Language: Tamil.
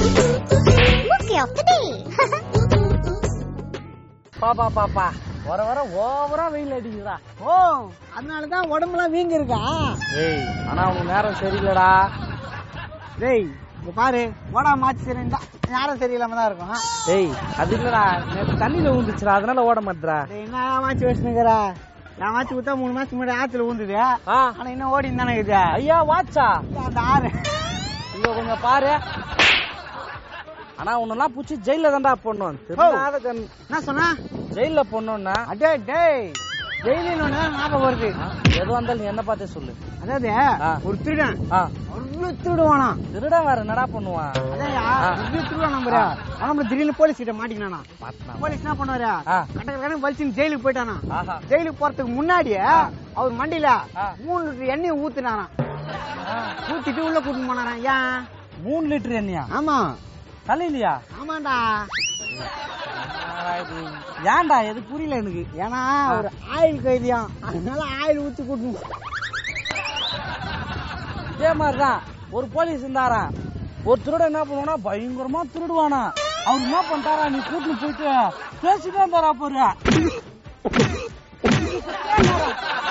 Bouquet of the day. பாப்பா பாப்பா வர வர ஓவரா வெயில் அடிக்குதுடா ஓ அதனாலதான் உடம்புலாம் வீங்க இருக்கா ஏய் ஆனா உங்க நேரம் சரியில்லடா டேய் இங்க பாரு ஓடா மாச்சு சரிண்டா யாரும் சரியில்லாம தான் இருக்கும் ஏய் அது இல்லடா நேத்து தண்ணியில ஊந்துச்சுடா அதனால ஓட மாட்டேறா டேய், என்ன மாச்சு வச்சுனுக்குற நான் மாச்சு குத்தா மூணு மாசத்துக்கு முன்னாடி ஆத்துல ஊந்துது ஆ ஆனா இன்னும் ஓடி தானே இருக்குது ஐயா வாட்சா அந்த ஆறு இங்க கொஞ்சம் பாரு ஆனா உன்னெல்லாம் பூச்சி ஜெயில தான்டா போடணும் திருடாத கண் என்ன சொன்னா ஜெயில போடணும்னா அடே டேய் டெய்லின்னு ஒண்ணு ஞாபகம் வருது எது வந்தாலும் நீ என்ன பார்த்தே சொல்லு அதாவது ஆ. ஒரு திருடன் ஆ அவ்வளவு திருடுவானா திருட வேற என்னடா பண்ணுவான் அதையா ஆ. அவ்வளவு திருடுவான் நம்புற அவன் திடீர்னு போலீஸ் கிட்ட மாட்டிக்கினானா மாட்டினா போலீஸ் என்ன பண்ணுவாரு ஆ. கட்டக்கடன்னு வலிச்சுன்னு ஜெயிலுக்கு போயிட்டானா ஆஹா ஜெயிலுக்கு போறதுக்கு முன்னாடியே அவர் மண்டியில ஆ. மூணு லிட்டர் எண்ணெய் ஊத்துனாராம் ஊத்திட்டு உள்ள கூட்டிட்டு போனாராம் ஏன் மூணு லிட்டர் எண்ணெயா ஆமா தலையிலையா ஆமாண்டா ஏன்டா எது புரியல எனக்கு ஏன்னா ஒரு ஆயில் கைதியாம் அதனால ஆயில் ஊத்தி கூட்டணும் இதே மாதிரிதான் ஒரு போலீஸ் இருந்தாராம் ஒரு திருடன் என்ன பண்ணுவானா பயங்கரமா திருடுவானா அவர் என்ன பண்ணிட்டாரா நீ கூட்டிட்டு போயிட்டு பேசிட்டே இருந்தாரா பாரு